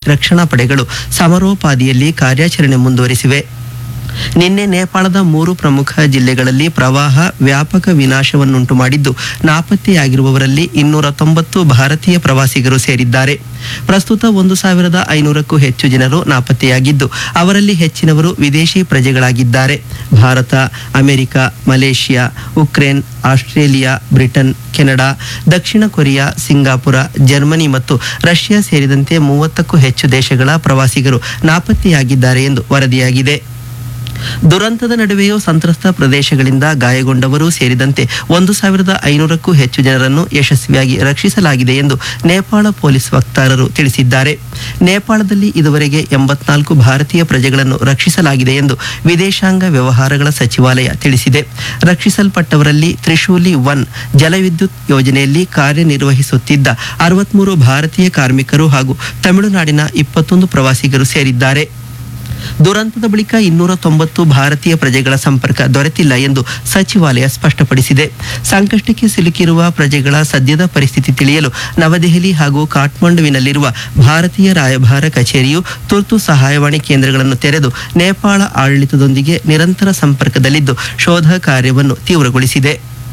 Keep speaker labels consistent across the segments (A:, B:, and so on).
A: ರಕ್ಷಣಾ ಪಡೆಗಳು ಸಮರೋಪಾದಿಯಲ್ಲಿ ಕಾರ್ಯಾಚರಣೆ ಮುಂದುವರಿಸಿವೆ ನಿನ್ನೆ ನೇಪಾಳದ ಮೂರು ಪ್ರಮುಖ ಜಿಲ್ಲೆಗಳಲ್ಲಿ ಪ್ರವಾಹ ವ್ಯಾಪಕ ವಿನಾಶವನ್ನುಂಟು ಮಾಡಿದ್ದು ನಾಪತ್ತೆಯಾಗಿರುವವರಲ್ಲಿ ಇನ್ನೂರ ತೊಂಬತ್ತು ಭಾರತೀಯ ಪ್ರವಾಸಿಗರು ಸೇರಿದ್ದಾರೆ ಪ್ರಸ್ತುತ ಒಂದು ಸಾವಿರದ ಐನೂರಕ್ಕೂ ಹೆಚ್ಚು ಜನರು ನಾಪತ್ತೆಯಾಗಿದ್ದು ಅವರಲ್ಲಿ ಹೆಚ್ಚಿನವರು ವಿದೇಶಿ ಪ್ರಜೆಗಳಾಗಿದ್ದಾರೆ Bharat America Malaysia Ukraine Australia Britain Canada ದಕ್ಷಿಣ ಕೊರಿಯಾ ಸಿಂಗಾಪುರ ಜರ್ಮನಿ ಮತ್ತು ರಷ್ಯಾ ಸೇರಿದಂತೆ ಮೂವತ್ತಕ್ಕೂ ಹೆಚ್ಚು ದೇಶಗಳ ಪ್ರವಾಸಿಗರು ನಾಪತ್ತೆಯಾಗಿದ್ದಾರೆ ಎಂದು ವರದಿಯಾಗಿದೆ ದುರಂತದ ನಡುವೆಯೂ ಸಂತ್ರಸ್ತ ಪ್ರದೇಶಗಳಿಂದ ಗಾಯಗೊಂಡವರು ಸೇರಿದಂತೆ ಒಂದು ಸಾವಿರದ ಐನೂರಕ್ಕೂ ಹೆಚ್ಚು ಜನರನ್ನು ಯಶಸ್ವಿಯಾಗಿ ರಕ್ಷಿಸಲಾಗಿದೆ ಎಂದು ನೇಪಾಳ ಪೊಲೀಸ್ ವಕ್ತಾರರು ತಿಳಿಸಿದ್ದಾರೆ ನೇಪಾಳದಲ್ಲಿ ಇದುವರೆಗೆ ಎಂಬತ್ನಾಲ್ಕು ಭಾರತೀಯ ಪ್ರಜೆಗಳನ್ನು ರಕ್ಷಿಸಲಾಗಿದೆ ಎಂದು ವಿದೇಶಾಂಗ ವ್ಯವಹಾರಗಳ ಸಚಿವಾಲಯ ತಿಳಿಸಿದೆ ರಕ್ಷಿಸಲ್ಪಟ್ಟವರಲ್ಲಿ ತ್ರಿಶೂಲಿ ಒನ್ ಜಲವಿದ್ಯುತ್ ಯೋಜನೆಯಲ್ಲಿ ಕಾರ್ಯನಿರ್ವಹಿಸುತ್ತಿದ್ದ ಅರವತ್ಮೂರು ಭಾರತೀಯ ಕಾರ್ಮಿಕರು ಹಾಗೂ ತಮಿಳುನಾಡಿನ ಇಪ್ಪತ್ತೊಂದು ಪ್ರವಾಸಿಗರು ಸೇರಿದ್ದಾರೆ ದುರಂತದ ಬಳಿಕ ಇನ್ನೂರ ತೊಂಬತ್ತು ಭಾರತೀಯ ಪ್ರಜೆಗಳ ಸಂಪರ್ಕ ದೊರೆತಿಲ್ಲ ಎಂದು ಸಚಿವಾಲಯ ಸ್ಪಷ್ಟಪಡಿಸಿದೆ ಸಂಕಷ್ಟಕ್ಕೆ ಸಿಲುಕಿರುವ ಪ್ರಜೆಗಳ ಸದ್ಯದ ಪರಿಸ್ಥಿತಿ ತಿಳಿಯಲು ನವದೆಹಲಿ ಹಾಗೂ ಕಾಠ್ಮಂಡುವಿನಲ್ಲಿರುವ ಭಾರತೀಯ ರಾಯಭಾರ ಕಚೇರಿಯು ತುರ್ತು ಸಹಾಯವಾಣಿ ಕೇಂದ್ರಗಳನ್ನು ತೆರೆದು ನೇಪಾಳ ಆಡಳಿತದೊಂದಿಗೆ ನಿರಂತರ ಸಂಪರ್ಕದಲ್ಲಿದ್ದು ಶೋಧ ಕಾರ್ಯವನ್ನು ತೀವ್ರಗೊಳಿಸಿದೆ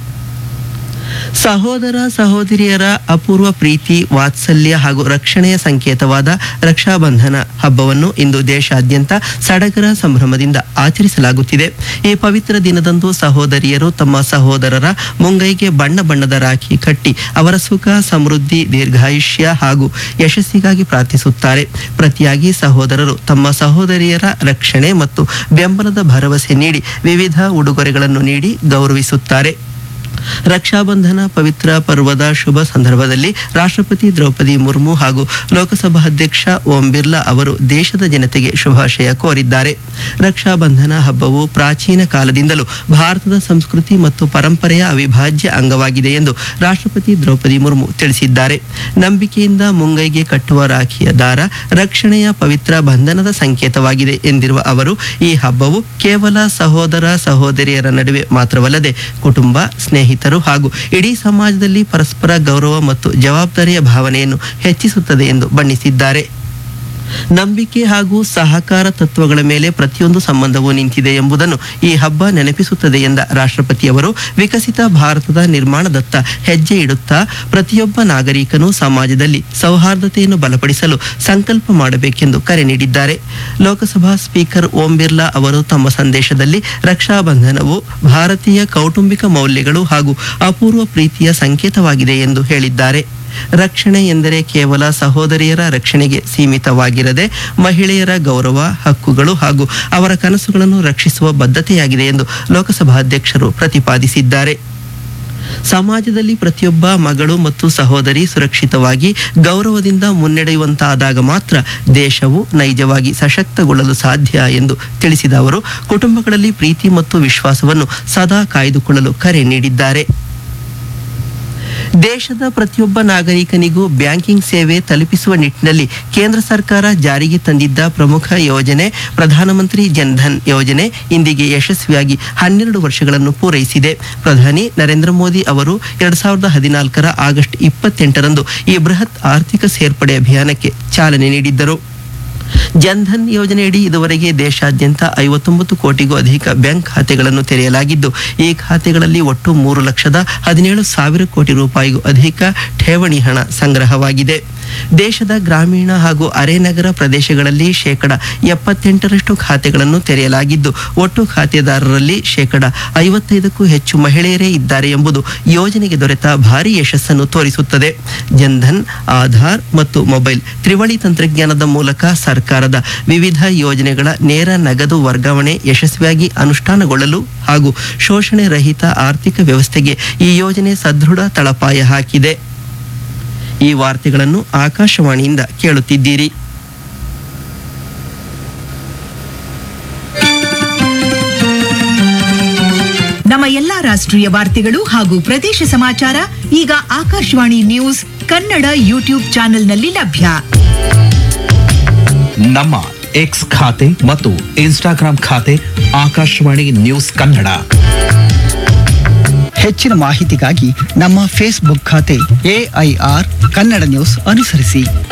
A: ಸಹೋದರ ಸಹೋದರಿಯರ ಅಪೂರ್ವ ಪ್ರೀತಿ ವಾತ್ಸಲ್ಯ ಹಾಗೂ ರಕ್ಷಣೆಯ ಸಂಕೇತವಾದ ರಕ್ಷಾಬಂಧನ ಹಬ್ಬವನ್ನು ಇಂದು ದೇಶಾದ್ಯಂತ ಸಡಗರ ಸಂಭ್ರಮದಿಂದ ಆಚರಿಸಲಾಗುತ್ತಿದೆ ಈ ಪವಿತ್ರ ದಿನದಂದು ಸಹೋದರಿಯರು ತಮ್ಮ ಸಹೋದರರ ಮುಂಗೈಗೆ ಬಣ್ಣ ಬಣ್ಣದ ರಾಖಿ ಕಟ್ಟಿ ಅವರ ಸುಖ ಸಮೃದ್ಧಿ ದೀರ್ಘಾಯುಷ್ಯ ಹಾಗೂ ಯಶಸ್ಸಿಗಾಗಿ ಪ್ರಾರ್ಥಿಸುತ್ತಾರೆ ಪ್ರತಿಯಾಗಿ ಸಹೋದರರು ತಮ್ಮ ಸಹೋದರಿಯರ ರಕ್ಷಣೆ ಮತ್ತು ಬೆಂಬಲದ ಭರವಸೆ ನೀಡಿ ವಿವಿಧ ಉಡುಗೊರೆಗಳನ್ನು ನೀಡಿ ಗೌರವಿಸುತ್ತಾರೆ ರಕ್ಷಾಬಂಧನ ಪವಿತ್ರ ಪರ್ವದ ಶುಭ ಸಂದರ್ಭದಲ್ಲಿ ರಾಷ್ಟ್ರಪತಿ ದ್ರೌಪದಿ ಮುರ್ಮು ಹಾಗೂ ಲೋಕಸಭಾ ಅಧ್ಯಕ್ಷ ಓಂ ಬಿರ್ಲಾ ಅವರು ದೇಶದ ಜನತೆಗೆ ಶುಭಾಶಯ ಕೋರಿದ್ದಾರೆ ರಕ್ಷಾಬಂಧನ ಹಬ್ಬವು ಪ್ರಾಚೀನ ಕಾಲದಿಂದಲೂ ಭಾರತದ ಸಂಸ್ಕೃತಿ ಮತ್ತು ಪರಂಪರೆಯ ಅವಿಭಾಜ್ಯ ಅಂಗವಾಗಿದೆ ಎಂದು ರಾಷ್ಟ್ರಪತಿ ದ್ರೌಪದಿ ಮುರ್ಮು ತಿಳಿಸಿದ್ದಾರೆ ನಂಬಿಕೆಯಿಂದ ಮುಂಗೈಗೆ ಕಟ್ಟುವ ರಾಖಿಯ ದಾರ ರಕ್ಷಣೆಯ ಪವಿತ್ರ ಬಂಧನದ ಸಂಕೇತವಾಗಿದೆ ಎಂದಿರುವ ಅವರು ಈ ಹಬ್ಬವು ಕೇವಲ ಸಹೋದರ ಸಹೋದರಿಯರ ನಡುವೆ ಮಾತ್ರವಲ್ಲದೆ ಕುಟುಂಬ ಸ್ನೇಹಿತರು ಹಾಗೂ ಇಡೀ ಸಮಾಜದಲ್ಲಿ ಪರಸ್ಪರ ಗೌರವ ಮತ್ತು ಜವಾಬ್ದಾರಿಯ ಭಾವನೆಯನ್ನು ಹೆಚ್ಚಿಸುತ್ತದೆ ಎಂದು ಬಣ್ಣಿಸಿದ್ದಾರೆ ನಂಬಿಕೆ ಹಾಗೂ ಸಹಕಾರ ತತ್ವಗಳ ಮೇಲೆ ಪ್ರತಿಯೊಂದು ಸಂಬಂಧವೂ ನಿಂತಿದೆ ಎಂಬುದನ್ನು ಈ ಹಬ್ಬ ನೆನಪಿಸುತ್ತದೆ ಎಂದ ರಾಷ್ಟ್ರಪತಿಯವರು ವಿಕಸಿತ ಭಾರತದ ನಿರ್ಮಾಣದತ್ತ ಹೆಜ್ಜೆ ಇಡುತ್ತಾ ಪ್ರತಿಯೊಬ್ಬ ನಾಗರಿಕನು ಸಮಾಜದಲ್ಲಿ ಸೌಹಾರ್ದತೆಯನ್ನು ಬಲಪಡಿಸಲು ಸಂಕಲ್ಪ ಮಾಡಬೇಕೆಂದು ಕರೆ ನೀಡಿದ್ದಾರೆ ಲೋಕಸಭಾ ಸ್ಪೀಕರ್ ಓಂ ಬಿರ್ಲಾ ಅವರು ತಮ್ಮ ಸಂದೇಶದಲ್ಲಿ ರಕ್ಷಾಬಂಧನವು ಭಾರತೀಯ ಕೌಟುಂಬಿಕ ಮೌಲ್ಯಗಳು ಹಾಗೂ ಅಪೂರ್ವ ಪ್ರೀತಿಯ ಸಂಕೇತವಾಗಿದೆ ಎಂದು ಹೇಳಿದ್ದಾರೆ ರಕ್ಷಣೆ ಎಂದರೆ ಕೇವಲ ಸಹೋದರಿಯರ ರಕ್ಷಣೆಗೆ ಸೀಮಿತವಾಗಿರದೆ ಮಹಿಳೆಯರ ಗೌರವ ಹಕ್ಕುಗಳು ಹಾಗೂ ಅವರ ಕನಸುಗಳನ್ನು ರಕ್ಷಿಸುವ ಬದ್ಧತೆಯಾಗಿದೆ ಎಂದು ಲೋಕಸಭಾಧ್ಯಕ್ಷರು ಪ್ರತಿಪಾದಿಸಿದ್ದಾರೆ ಸಮಾಜದಲ್ಲಿ ಪ್ರತಿಯೊಬ್ಬ ಮಗಳು ಮತ್ತು ಸಹೋದರಿ ಸುರಕ್ಷಿತವಾಗಿ ಗೌರವದಿಂದ ಮುನ್ನಡೆಯುವಂತಾದಾಗ ಮಾತ್ರ ದೇಶವು ನೈಜವಾಗಿ ಸಶಕ್ತಗೊಳ್ಳಲು ಸಾಧ್ಯ ಎಂದು ತಿಳಿಸಿದ ಅವರು ಕುಟುಂಬಗಳಲ್ಲಿ ಪ್ರೀತಿ ಮತ್ತು ವಿಶ್ವಾಸವನ್ನು ಸದಾ ಕಾಯ್ದುಕೊಳ್ಳಲು ಕರೆ ನೀಡಿದ್ದಾರೆ ದೇಶದ ಪ್ರತಿಯೊಬ್ಬ ನಾಗರಿಕನಿಗೂ ಬ್ಯಾಂಕಿಂಗ್ ಸೇವೆ ತಲುಪಿಸುವ ನಿಟ್ಟಿನಲ್ಲಿ ಕೇಂದ್ರ ಸರ್ಕಾರ ಜಾರಿಗೆ ತಂದಿದ್ದ ಪ್ರಮುಖ ಯೋಜನೆ ಪ್ರಧಾನಮಂತ್ರಿ ಜನ್ಧನ್ ಯೋಜನೆ ಇಂದಿಗೆ ಯಶಸ್ವಿಯಾಗಿ ಹನ್ನೆರಡು ವರ್ಷಗಳನ್ನು ಪೂರೈಸಿದೆ ಪ್ರಧಾನಿ ನರೇಂದ್ರ ಮೋದಿ ಅವರು ಎರಡ್ ಸಾವಿರದ ಹದಿನಾಲ್ಕರ ಆಗಸ್ಟ್ ಇಪ್ಪತ್ತೆಂಟರಂದು ಈ ಬೃಹತ್ ಆರ್ಥಿಕ ಸೇರ್ಪಡೆ ಅಭಿಯಾನಕ್ಕೆ ಚಾಲನೆ ನೀಡಿದ್ದರು ಜನ್ಧನ್ ಯೋಜನೆಯಡಿ ಇದುವರೆಗೆ ದೇಶಾದ್ಯಂತ ಐವತ್ತೊಂಬತ್ತು ಕೋಟಿಗೂ ಅಧಿಕ ಬ್ಯಾಂಕ್ ಖಾತೆಗಳನ್ನು ತೆರೆಯಲಾಗಿದ್ದು ಈ ಖಾತೆಗಳಲ್ಲಿ ಒಟ್ಟು ಮೂರು ಲಕ್ಷದ ಹದಿನೇಳು ಸಾವಿರ ಕೋಟಿ ರೂಪಾಯಿಗೂ ಅಧಿಕ ಠೇವಣಿ ಹಣ ಸಂಗ್ರಹವಾಗಿದೆ ದೇಶದ ಗ್ರಾಮೀಣ ಹಾಗೂ ಅರೆನಗರ ಪ್ರದೇಶಗಳಲ್ಲಿ ಶೇಕಡ ಎಪ್ಪತ್ತೆಂಟರಷ್ಟು ಖಾತೆಗಳನ್ನು ತೆರೆಯಲಾಗಿದ್ದು ಒಟ್ಟು ಖಾತೆದಾರರಲ್ಲಿ ಶೇಕಡ ಐವತ್ತೈದಕ್ಕೂ ಹೆಚ್ಚು ಮಹಿಳೆಯರೇ ಇದ್ದಾರೆ ಎಂಬುದು ಯೋಜನೆಗೆ ದೊರೆತ ಭಾರಿ ಯಶಸ್ಸನ್ನು ತೋರಿಸುತ್ತದೆ ಜನ್ಧನ್ ಆಧಾರ್ ಮತ್ತು ಮೊಬೈಲ್ ತ್ರಿವಳಿ ತಂತ್ರಜ್ಞಾನದ ಮೂಲಕ ಸರ್ಕಾರದ ವಿವಿಧ ಯೋಜನೆಗಳ ನೇರ ನಗದು ವರ್ಗಾವಣೆ ಯಶಸ್ವಿಯಾಗಿ ಅನುಷ್ಠಾನಗೊಳ್ಳಲು ಹಾಗೂ ಶೋಷಣೆ ರಹಿತ ಆರ್ಥಿಕ ವ್ಯವಸ್ಥೆಗೆ ಈ ಯೋಜನೆ ಸದೃಢ ತಳಪಾಯ ಹಾಕಿದೆ ಈ ವಾರ್ತೆಗಳನ್ನು ಆಕಾಶವಾಣಿಯಿಂದ ಕೇಳುತ್ತಿದ್ದೀರಿ
B: ನಮ್ಮ ಎಲ್ಲಾ ರಾಷ್ಟ್ರೀಯ ವಾರ್ತೆಗಳು ಹಾಗೂ ಪ್ರದೇಶ ಸಮಾಚಾರ ಈಗ ಆಕಾಶವಾಣಿ ನ್ಯೂಸ್ ಕನ್ನಡ ಯೂಟ್ಯೂಬ್ ಚಾನೆಲ್ನಲ್ಲಿ ಲಭ್ಯ
C: ನಮ್ಮ ಎಕ್ಸ್ ಖಾತೆ ಮತ್ತು ಇನ್ಸ್ಟಾಗ್ರಾಂ ಖಾತೆ ಆಕಾಶವಾಣಿ ನ್ಯೂಸ್ ಕನ್ನಡ
D: ಹೆಚ್ಚಿನ ಮಾಹಿತಿಗಾಗಿ ನಮ್ಮ ಫೇಸ್ಬುಕ್ ಖಾತೆ ಎಐಆರ್ ಕನ್ನಡ ನ್ಯೂಸ್ ಅನುಸರಿಸಿ